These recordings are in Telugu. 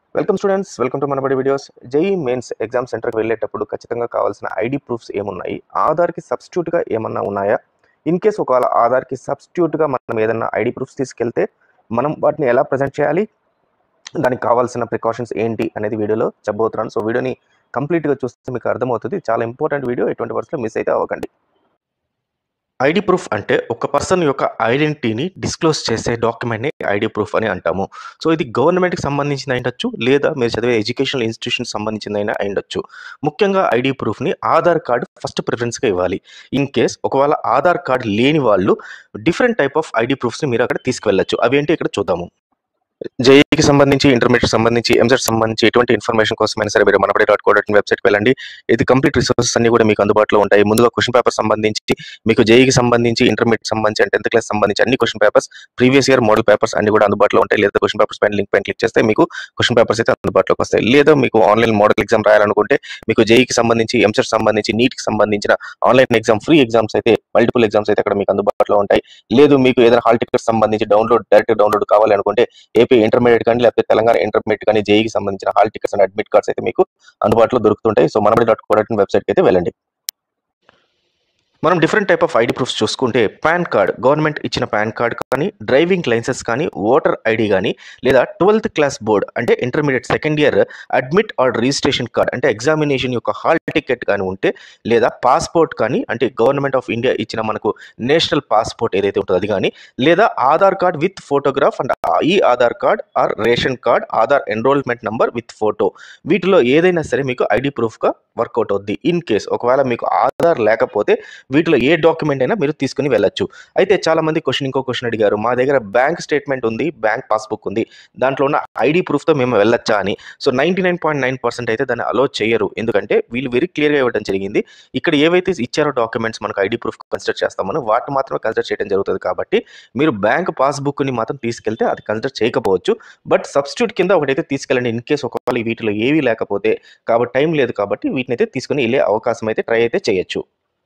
Welcome students welcome to Manabadi videos J E E mains exam సెంటర్కి వెళ్ళేటప్పుడు ఖచ్చితంగా కావాల్సిన ఐడి ప్రూఫ్స్ ఏమున్నాయి ఆధార్కి సబ్స్టిట్యూట్గా ఏమన్నా ఉన్నాయా ఇన్ కేస్ ఒకవేళ ఆధార్కి సబ్స్టిట్యూట్గా మనం ఏదైనా ఐడి ప్రూఫ్స్ తీసుకెళ్తే మనం వాటిని ఎలా ప్రజెంట్ చేయాలి దానికి కావాల్సిన ప్రికాషన్స్ ఏంటి అనేది వీడియోలో చెప్పబోతున్నాను సో వీడియోని కంప్లీట్గా చూస్తే మీకు అర్థమవుతుంది ఇది చాలా ఇంపార్టెంట్ వీడియో ఎటువంటి వర్స్లో మిస్ అయితే అవ్వకండి ఐడి ప్రూఫ్ అంటే ఒక పర్సన్ యొక్క ఐడెంటిటీని డిస్క్లోజ్ చేసే డాక్యుమెంట్ని ఐడి ప్రూఫ్ అని అంటాము సో ఇది గవర్నమెంట్కి సంబంధించింది అయిండొచ్చు లేదా మీరు చదివే ఎడ్యుకేషనల్ ఇన్స్టిట్యూషన్ సంబంధించిందైనా అయిండొచ్చు ముఖ్యంగా ఐడి ప్రూఫ్ని ఆధార్ కార్డు ఫస్ట్ ప్రిఫరెన్స్గా ఇవ్వాలి ఇన్ కేస్ ఒకవేళ ఆధార్ కార్డు లేని వాళ్ళు డిఫరెంట్ టైప్ ఆఫ్ ఐడి ప్రూఫ్స్ని మీరు అక్కడ తీసుకువెళ్ళచ్చు అవి ఏంటి ఇక్కడ చూద్దాము జేఈకి సంబంధించి ఇంటర్మీడియట్ సంబంధించి ఎంసెట్ సంబంధించి ఎటువంటి ఇన్ఫర్మేషన్ కోసమైనా సరే మీరు మనబడి డాట్ కో డాట్ వెబ్సైట్కి వెళ్ళండి ఇది కంప్లీట్ రిసోర్సెస్ అన్ని కూడా మీకు అందుబాటులో ఉంటాయి ముందుగా క్వశ్చన్ పేపర్ సంబంధించి మీకు జేఈకి సంబంధించి ఇంటర్మీడియట్ సంబంధించి అండ్ టెన్త్ క్లాస్ సంబంధించి అన్ని question papers previous year model papers అన్ని కూడా అందుబాటులో ఉంటాయి లేదా క్వశ్చన్ పేపర్స్ పైన లింక్ పైన క్లిక్ చేస్తే మీకు క్వశ్చన్ పేపర్స్ అయితే అందుబాటులోకి వస్తాయి లేదా మీకు ఆన్లైన్ మోడల్ ఎగ్జామ్ రాయాలనుకుంటే మీకు జేఈకి సంబంధించి ఎంసెట్ సంబంధించి నీట్కి సంబంధించిన ఆన్లైన్ ఎగ్జామ్ ఫ్రీ ఎగ్జామ్స్ అయితే మల్టిపుల్ ఎగ్జామ్స్ అయితే అక్కడ మీకు అందుబాటులో ఉంటాయి లేదు మీకు ఏదైనా హాల్ టికెట్ సంబంధించి డౌన్లోడ్ డైరెక్ట్ డౌన్లోడ్ కావాలనుకుంటే ఏపీ ఇంటర్మీడియట్ కానీ లేకపోతే తెలంగాణ ఇంటర్మీడియట్ కానీ జేఈకి సంబంధించిన hall tickets and admit cards అయితే మీకు అందుబాటులో దొరుకుతుంటాయి so Manabadi dot co dot వెబ్సైట్కి అయితే వెళ్ళండి మనం different type of ID proofs చూసుకుంటే పాన్ కార్డ్ గవర్నమెంట్ ఇచ్చిన పాన్ కార్డ్ కానీ డ్రైవింగ్ లైసెన్స్ కానీ ఓటర్ ఐడి కానీ లేదా ట్వెల్త్ క్లాస్ బోర్డ్ అంటే intermediate second year admit or registration card అంటే ఎగ్జామినేషన్ యొక్క హాల్ టికెట్ కానీ ఉంటే లేదా పాస్పోర్ట్ కానీ అంటే గవర్నమెంట్ ఆఫ్ ఇండియా ఇచ్చిన మనకు నేషనల్ పాస్పోర్ట్ ఏదైతే ఉంటుందో అది కానీ లేదా Aadhaar card with photograph and ఈ Aadhaar card or ration card Aadhaar enrolment number with photo వీటిలో ఏదైనా సరే మీకు ఐడి ప్రూఫ్గా వర్కౌట్ అవుద్ది ఇన్ కేస్ ఒకవేళ మీకు ఆధార్ లేకపోతే వీటిలో ఏ డాక్యుమెంట్ అయినా మీరు తీసుకుని వెళ్ళొచ్చు అయితే చాలా మంది క్వశ్చన్ ఇంకో క్వశ్చన్ అడిగారు మా దగ్గర బ్యాంక్ స్టేట్మెంట్ ఉంది బ్యాంక్ పాస్బుక్ ఉంది దాంట్లో ఉన్న ఐడి ప్రూఫ్తో మేము వెళ్ళొచ్చా అని so ninety nine point nine percent అయితే దాన్ని అలో చేయరు ఎందుకంటే వీళ్ళు వెరీ క్లియర్గా ఇవ్వడం జరిగింది ఇక్కడ ఏవైతే ఇచ్చారో డాక్యుమెంట్స్ మనకు ఐడి ప్రూఫ్ కన్సిడర్ చేస్తామో వాటిని మాత్రమే కన్సిడర్ చేయడం జరుగుతుంది కాబట్టి మీరు బ్యాంక్ పాస్బుక్ని మాత్రం తీసుకెళ్తే అది కన్సిడర్ చేయకపోవచ్చు బట్ సబ్స్టిట్యూట్ కింద ఒకటైతే తీసుకెళ్ళండి ఇన్ కేస్ ఒకవేళ వీటిలో ఏవి లేకపోతే కాబట్టి టైం లేదు కాబట్టి వీటిని అయితే తీసుకుని వెళ్ళే అవకాశం అయితే ట్రై అయితే చేయొచ్చు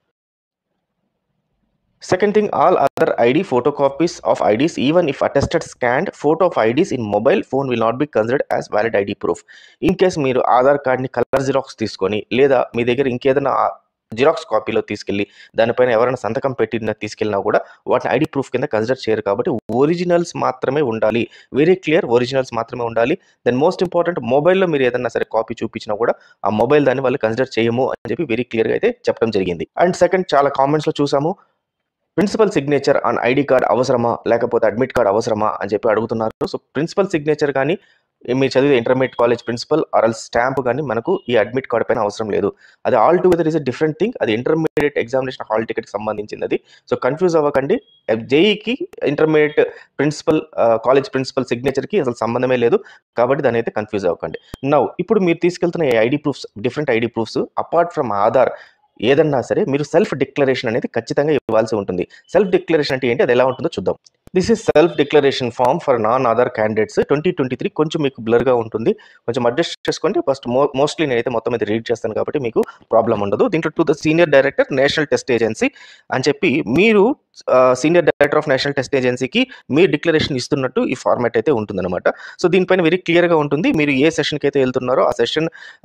Second thing, all other ID photocopies of IDs, even if attested scanned, photo of IDs in mobile phone will not be considered as valid ID proof. In case మీరు ఆధార్ కార్డ్ని కలర్ జిరాక్స్ తీసుకొని లేదా మీ దగ్గర ఇంకేదైనా జిరాక్స్ కాపీలో తీసుకెళ్ళి దానిపైన ఎవరైనా సంతకం పెట్టిన తీసుకెళ్ళినా కూడా వాటిని ఐడి ప్రూఫ్ కింద కన్సిడర్ చేయరు కాబట్టి ఒరిజినల్స్ మాత్రమే ఉండాలి వెరీ క్లియర్ ఒరిజినల్స్ మాత్రమే ఉండాలి దెన్ మోస్ట్ ఇంపార్టెంట్ మొబైల్లో మీరు ఏదైనా సరే కాపీ చూపించినా కూడా ఆ మొబైల్ దాన్ని వాళ్ళు కన్సిడర్ చేయము అని చెప్పి వెరీ క్లియర్గా అయితే చెప్పడం జరిగింది అండ్ సెకండ్ చాలా కామెంట్స్లో చూసాము principal signature on ID card అవసరమా లేకపోతే అడ్మిట్ కార్డ్ అవసరమా అని చెప్పి అడుగుతున్నారు సో ప్రిన్సిపల్ సిగ్నేచర్ కానీ మీరు చదివే ఇంటర్మీడియట్ కాలేజ్ ప్రిన్సిపల్ ఆర్ఎల్ స్టాంప్ కానీ మనకు ఈ అడ్మిట్ కార్డ్ పైన అవసరం లేదు అది all together is a different thing అది ఇంటర్మీడియట్ ఎగ్జామినేషన్ హాల్ టికెట్కి సంబంధించింది అది సో కన్ఫ్యూజ్ అవ్వకండి జేఈకి ఇంటర్మీడియట్ ప్రిన్సిపల్ కాలేజ్ ప్రిన్సిపల్ సిగ్నేచర్కి అసలు సంబంధమే లేదు కాబట్టి దాని అయితే కన్ఫ్యూజ్ అవ్వకండి నౌ ఇప్పుడు మీరు తీసుకెళ్తున్న ఈ ID proofs different ID proofs apart from Aadhaar ఏదన్నా సరే మీరు సెల్ఫ్ డిక్లరేషన్ అనేది ఖచ్చితంగా ఇవ్వాల్సి ఉంటుంది సెల్ఫ్ డిక్లరేషన్ అంటే ఏంటి అది ఎలా ఉంటుందో చూద్దాం this is self declaration form for non Aadhaar candidates twenty twenty three కొంచెం మీకు బ్లర్గా ఉంటుంది కొంచెం అడ్జస్ట్ చేసుకోండి ఫస్ట్ మో మోస్ట్లీ నేనైతే మొత్తం ఇది రీడ్ చేస్తాను కాబట్టి మీకు ప్రాబ్లం ఉండదు దీంట్లో to the senior director national test agency అని చెప్పి మీరు senior director of national test ఏజెన్సీకి మీ డిక్లరేషన్ ఇస్తున్నట్టు ఈ ఫార్మాట్ అయితే ఉంటుందన్నమాట సో దీనిపైన వెరీ క్లియర్గా ఉంటుంది మీరు ఏ సెషన్కి అయితే వెళ్తున్నారో ఆ సెషన్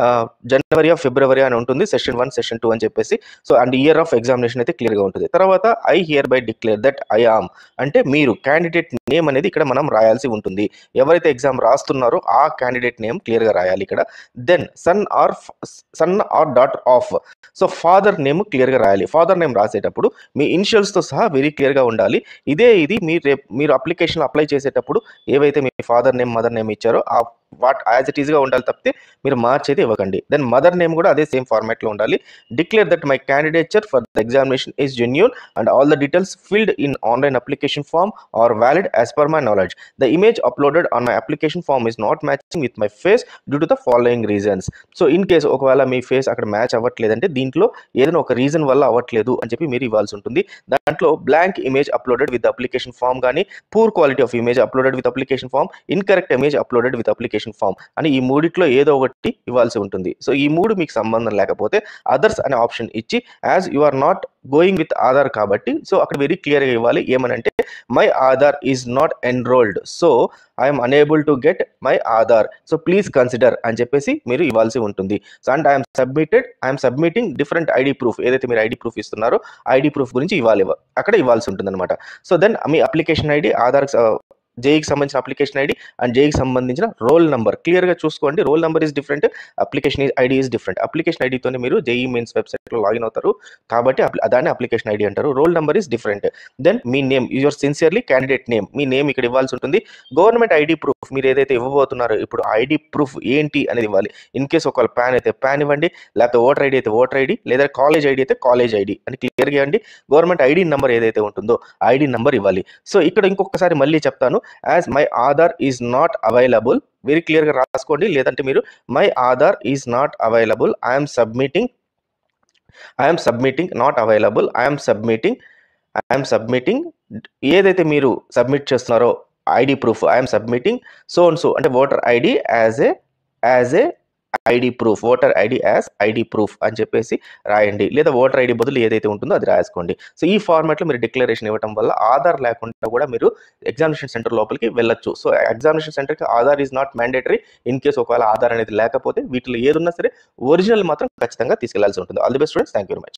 జనవరి ఆఫ్ ఫిబ్రవరి అని ఉంటుంది సెషన్ వన్ సెషన్ టూ అని చెప్పేసి so and year of examination అయితే క్లియర్గా ఉంటుంది తర్వాత I hereby declare that I am అంటే మీరు క్యాండిడేట్ నేమ్ అనేది ఇక్కడ మనం రాయాల్సి ఉంటుంది ఎవరైతే ఎగ్జామ్ రాస్తున్నారో ఆ క్యాండిడేట్ నేమ్ క్లియర్గా రాయాలి ఇక్కడ then son or son or daughter of so father name క్లియర్గా రాయాలి ఫాదర్ నేమ్ రాసేటప్పుడు మీ ఇనిషియల్స్తో సహా వెరీ క్లియర్గా ఉండాలి ఇదే ఇది మీరు రేపు మీరు అప్లికేషన్ అప్లై చేసేటప్పుడు ఏవైతే మీ ఫాదర్ నేమ్ మదర్ నేమ్ ఇచ్చారో ఆ వాట్ యాజ్ ఇట్ ఈస్గా ఉండాలి తప్పితే మీరు మార్చి అయితే ఇవ్వకండి దెన్ మదర్ నేమ్ కూడా అదే సేమ్ ఫార్మాట్లో ఉండాలి declare that my candidature for the examination is genuine and all the details filled in online application form are valid as per my knowledge the image uploaded on my application form is not matching with my face due to the following reasons so in case ఒకవేళ మీ ఫేస్ అక్కడ మ్యాచ్ అవ్వట్లేదంటే దీంట్లో ఏదైనా ఒక రీజన్ వల్ల అవ్వట్లేదు అని చెప్పి మీరు ఇవ్వాల్సి ఉంటుంది దాంట్లో blank image uploaded with application form కానీ poor quality of image uploaded with application form incorrect image uploaded with application application form అని ఈ మూడిట్లో ఏదో ఒకటి ఇవ్వాల్సి ఉంటుంది సో ఈ మూడు మీకు సంబంధం లేకపోతే అదర్స్ అనే ఆప్షన్ ఇచ్చి as you are not going with Aadhaar కాబట్టి సో అక్కడ వెరీ క్లియర్గా ఇవ్వాలి ఏమనంటే my Aadhaar is not enrolled so I'm unable to get my Aadhaar so please consider అని చెప్పేసి మీరు ఇవ్వాల్సి ఉంటుంది so and I'm submitted I'm submitting different ID proof ఏదైతే మీరు ఐడి ప్రూఫ్ ఇస్తున్నారో ఐడి ప్రూఫ్ గురించి ఇవ్వాలి అక్కడ ఇవ్వాల్సి ఉంటుంది అనమాట సో దెన్ మీ అప్లికేషన్ ఐడి ఆధార్ జేఈకి సంబంధించిన అప్లికేషన్ ఐడి అండ్ జేఈకి సంబంధించిన రోల్ నెంబర్ క్లియర్గా చూసుకోండి roll number is different application ID is different application ఐడితోనే మీరు జేఈ మెయిన్స్ వెబ్సైట్లో లాగిన్ అవుతారు కాబట్టి దాన్ని అప్లికేషన్ ఐడి అంటారు roll number is different then మీ name your sincerely candidate name మీ నేమ్ ఇక్కడ ఇవ్వాల్సి ఉంటుంది గవర్నమెంట్ ఐడి ప్రూఫ్ మీరు ఏదైతే ఇవ్వబోతున్నారో ఇప్పుడు ఐడి ప్రూఫ్ ఏంటి అనేది ఇవ్వాలి ఇన్ కేస్ ఒకవేళ ప్యాన్ అయితే ప్యాన్ ఇవ్వండి లేకపోతే ఓటర్ ఐడి అయితే ఓటర్ ఐడి లేదా కాలేజ్ ఐడి అయితే కాలేజ్ ఐడి అని క్లియర్గా ఇవ్వండి గవర్నమెంట్ ఐడి నెంబర్ ఏదైతే ఉంటుందో ఐడి నెంబర్ ఇవ్వాలి సో ఇక్కడ ఇంకొకసారి మళ్ళీ చెప్తాను as my Aadhaar is not available very క్లియర్గా రాసుకోండి లేదంటే మీరు my Aadhaar is not available I'm submitting I'm submitting not available I'm submitting I'm submitting ఏదైతే మీరు సబ్మిట్ చేస్తున్నారో ID proof I'm submitting so and so అంటే voter ID as a as a ID proof voter ID as ID proof అని చెప్పేసి రాయండి లేదా ఓటర్ ఐడి బదులు ఏదైతే ఉంటుందో అది రాసుకోండి సో ఈ ఫార్మాట్లో మీరు డిక్లరేషన్ ఇవ్వడం వల్ల ఆధార్ లేకుండా కూడా మీరు ఎగ్జామినేషన్ సెంటర్ లోపలికి వెళ్ళొచ్చు సో ఎగ్జామినేషన్ సెంటర్కి Aadhaar is not mandatory in case ఒకవేళ ఆధార్ అనేది లేకపోతే వీటిలో ఏదున్నా సరే ఒరిజినల్ మాత్రం ఖచ్చితంగా తీసుకెళ్లాల్సి ఉంటుంది all the best students thank you very much